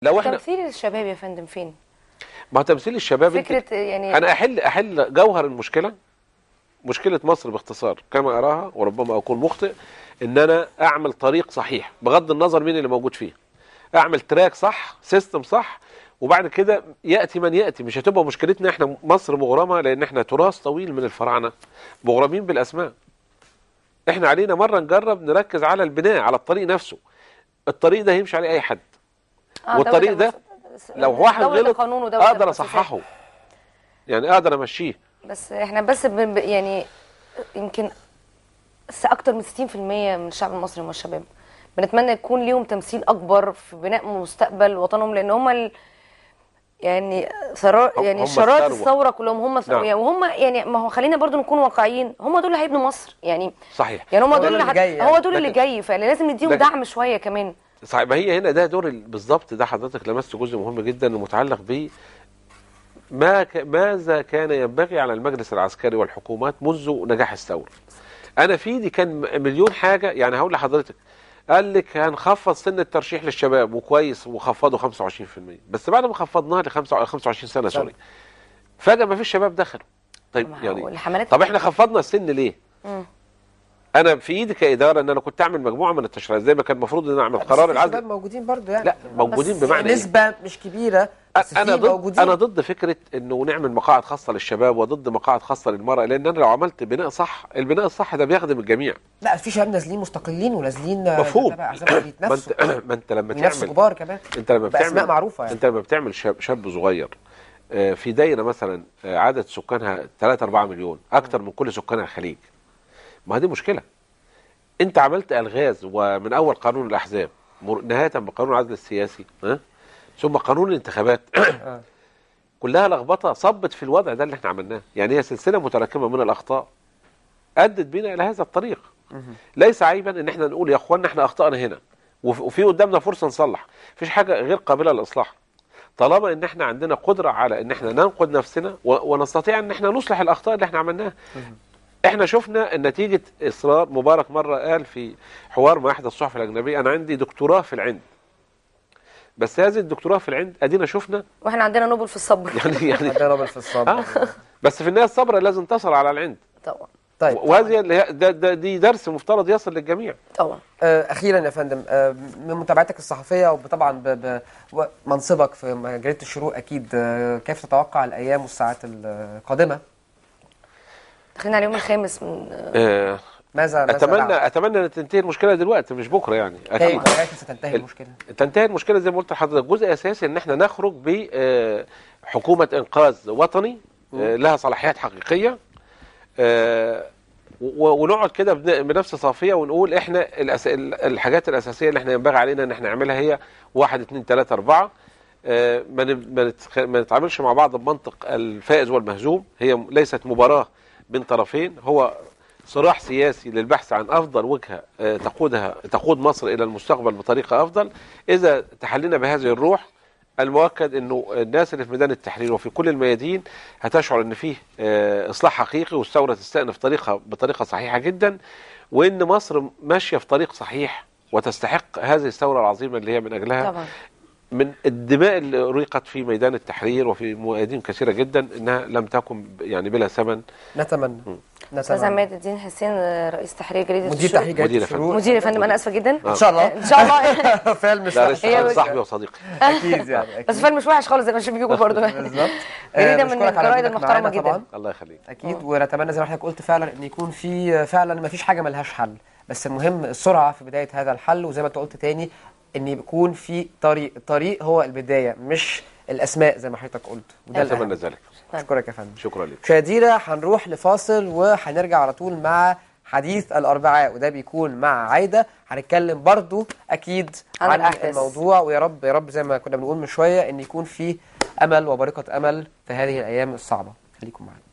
لو احنا تمثيل الشباب يا فندم فين ما هو تمثيل الشباب انت- فكره يعني انا احل احل جوهر المشكله مشكله مصر باختصار كما اراها وربما اكون مخطئ ان انا اعمل طريق صحيح بغض النظر مين اللي موجود فيه اعمل تراك صح سيستم صح وبعد كده ياتي من ياتي مش هتبقى مشكلتنا احنا مصر مغرمه لان احنا تراث طويل من الفراعنه مغرمين بالاسماء احنا علينا مره نجرب نركز على البناء على الطريق نفسه الطريق ده هيمشي عليه اي حد آه، والطريق دولة ده لو واحد دولة غلط قانون ودولة اقدر مؤسسات. اصححه يعني اقدر امشيه بس احنا بس ب... ب- يعني يمكن س- اكتر من 60% من الشعب المصري هم الشباب بنتمنى يكون ليهم تمثيل اكبر في بناء مستقبل وطنهم لان هم ال... يعني ثراء هم- يعني هم شرارة الثروة. الثوره كلهم هم نعم. نعم. وهم يعني ما هو خلينا برضو نكون واقعيين هم دول اللي هيبنوا مصر يعني صحيح يعني هم هو دول اللي اللي هت... جاي يعني. هو دول اللي لكن- جاي فلازم نديهم لكن- دعم شويه كمان صحيح ما هي هنا ده دور ال- بالظبط ده حضرتك لمست جزء مهم جدا متعلق ب ما ك... ماذا كان ينبغي على المجلس العسكري والحكومات منذ نجاح الثوره انا في ايدي كان م- مليون حاجه يعني هقول لحضرتك قال لك هنخفض سن الترشيح للشباب وكويس وخفضوا 25% بس بعد ما خفضناها ل 25 سنه سوري فجاه ما فيش شباب دخلوا طيب ما هو يعني الحملات طب احنا خفضنا السن ليه؟ مم. انا في ايدي كاداره ان انا كنت اعمل مجموعه من التشريعات زي ما كان المفروض ان اعمل بس قرار في العزل شباب موجودين برضو يعني لا موجودين بس بمعنى ايه؟ نسبة مش كبيرة بس انا في ضد موجودين انا ضد فكره انه نعمل مقاعد خاصه للشباب وضد مقاعد خاصه للمراه لان انا لو عملت بناء صح البناء الصح ده بيخدم الجميع لا في شباب نازلين مستقلين ونازلين آه، مفهوم تبع احزاب ما بيتنافسوا انت ما انت لما بينافسوا تعمل كبار كمان انت لما بأسماء بتعمل معروفة يعني انت لما بتعمل شاب, شاب صغير آه، في دايره مثلا آه، عدد سكانها 3 4 مليون اكتر من كل سكان الخليج ما دي مشكله انت عملت الغاز ومن اول قانون الاحزاب مر- نهايه بقانون العدل السياسي ها ثم قانون الانتخابات آه. كلها لخبطه صبت في الوضع ده اللي احنا عملناه يعني هي سلسله متراكمه من الاخطاء ادت بنا الى هذا الطريق ليس عيبا ان احنا نقول يا اخوانا احنا اخطانا هنا وف- وفي قدامنا فرصه نصلح مفيش حاجه غير قابله للاصلاح طالما ان احنا عندنا قدره على ان احنا ننقد نفسنا و- ونستطيع ان احنا نصلح الاخطاء اللي احنا عملناها احنا شفنا نتيجه اصرار مبارك مره قال في حوار مع احدى الصحف الاجنبيه انا عندي دكتوراه في العند بس هذه الدكتوراه في العند ادينا شفنا واحنا عندنا نوبل في الصبر يعني يعني عندنا نوبل في الصبر آه. بس في النهايه الصبر لازم تصل على العند طبعا طيب وهذه اللي هي- ده ده دي درس مفترض يصل للجميع طبعا آه، اخيرا يا فندم آه، من متابعتك الصحفيه وطبعا بمنصبك في جريده الشروق اكيد آه، كيف تتوقع الايام والساعات القادمه داخلين على اليوم الخامس من آه، ماذا ماذا اتمنى بعد؟ اتمنى ان تنتهي المشكله دلوقتي مش بكره يعني كيف اكيد كيف ستنتهي ال- المشكله تنتهي المشكله زي ما قلت لحضرتك جزء اساسي ان احنا نخرج بحكومه انقاذ وطني آه، لها صلاحيات حقيقيه آه، و- ونقعد كده بن- بنفس صافيه ونقول احنا الأس... ال- الحاجات الاساسيه اللي احنا ينبغي علينا ان احنا نعملها هي واحد اثنين ثلاثه اربعه آه، ما ن- ما نتخ- ما نتعاملش مع بعض بمنطق الفائز والمهزوم هي م- ليست مباراه بين طرفين هو صراع سياسي للبحث عن افضل وجهه آه، تقودها تقود مصر الى المستقبل بطريقه افضل اذا تحلينا بهذه الروح المؤكد انه الناس اللي في ميدان التحرير وفي كل الميادين هتشعر ان فيه آه، اصلاح حقيقي والثوره تستأنف طريقها بطريقه صحيحه جدا وان مصر ماشيه في طريق صحيح وتستحق هذه الثوره العظيمه اللي هي من اجلها طبعا من الدماء اللي أريقت في ميدان التحرير وفي ميادين كثيرة جدا إنها لم تكن ب- يعني بلا ثمن نتمنى استاذ نتمنى عماد الدين حسين رئيس تحرير جريده مدير الشروق. تحرير جريده مدير يا الشروق مدير يا فندم انا اسفه جدا ان شاء الله ان شاء الله فعل مش لا وحش. لسه هي- صاحبي وصديقي اكيد يعني اكيد بس فيلم مش وحش خالص زي ما شايف بيجوا برضه بالظبط جريدة آه، من بشكرك على الجرايد وجودك المحترمة معانا جدا. طبعاً. الله يخليك اكيد ونتمنى زي ما حضرتك قلت فعلا ان يكون في فعلا ما فيش حاجه ملهاش حل بس المهم السرعه في بدايه هذا الحل وزي ما انت قلت تاني ان يكون في طريق الطريق هو البدايه مش الاسماء زي ما حضرتك قلت وده أتمنى الأهم. ذلك اشكرك يا فندم شكرا لك مشاهدينا هنروح لفاصل وهنرجع على طول مع حديث الاربعاء وده بيكون مع عايده هنتكلم برضو اكيد عن عن, الأحداث. الموضوع ويا رب يا رب زي ما كنا بنقول من شويه ان يكون في امل وبركه امل في هذه الايام الصعبه خليكم معانا